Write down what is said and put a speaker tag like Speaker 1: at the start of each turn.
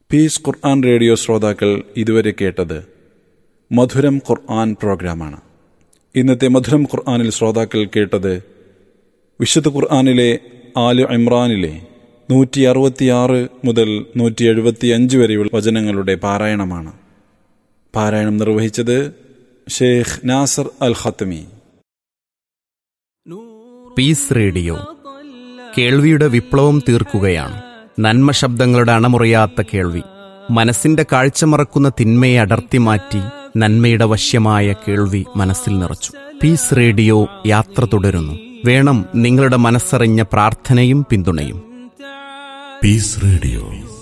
Speaker 1: piece ഖുർആൻ radio ശ്രോതാക്കൾ ഇതുവരെ കേട്ടത് മധുരം ഖുർആൻ പ്രോഗ്രാമാണ് ഇന്നത്തെ മധുരം ഖുർആനിൽ ശ്രോതാക്കൾ കേട്ടത് വിശുദ്ധ ഖുർആനിലെ ആല് ഇമ്രാനിലെ നൂറ്റി അറുപത്തിയാറ് മുതൽ നൂറ്റി എഴുപത്തി അഞ്ച് വരെയുള്ള വചനങ്ങളുടെ പാരായണമാണ് പാരായണം നിർവഹിച്ചത് Sheikh Nasser Al Qatami
Speaker 2: peace radio കേൾവിയുടെ വിപ്ലവം തീർക്കുകയാണ് നന്മ ശബ്ദങ്ങളുടെ അണമുറിയാത്ത കേൾവി മനസ്സിന്റെ കാഴ്ച മറക്കുന്ന തിന്മയെ അടർത്തി മാറ്റി നന്മയുടെ വശ്യമായ കേൾവി മനസ്സിൽ നിറച്ചു പീസ് റേഡിയോ യാത്ര തുടരുന്നു വേണം നിങ്ങളുടെ മനസ്സറിഞ്ഞ പ്രാർത്ഥനയും പിന്തുണയും
Speaker 3: പീസ് റേഡിയോ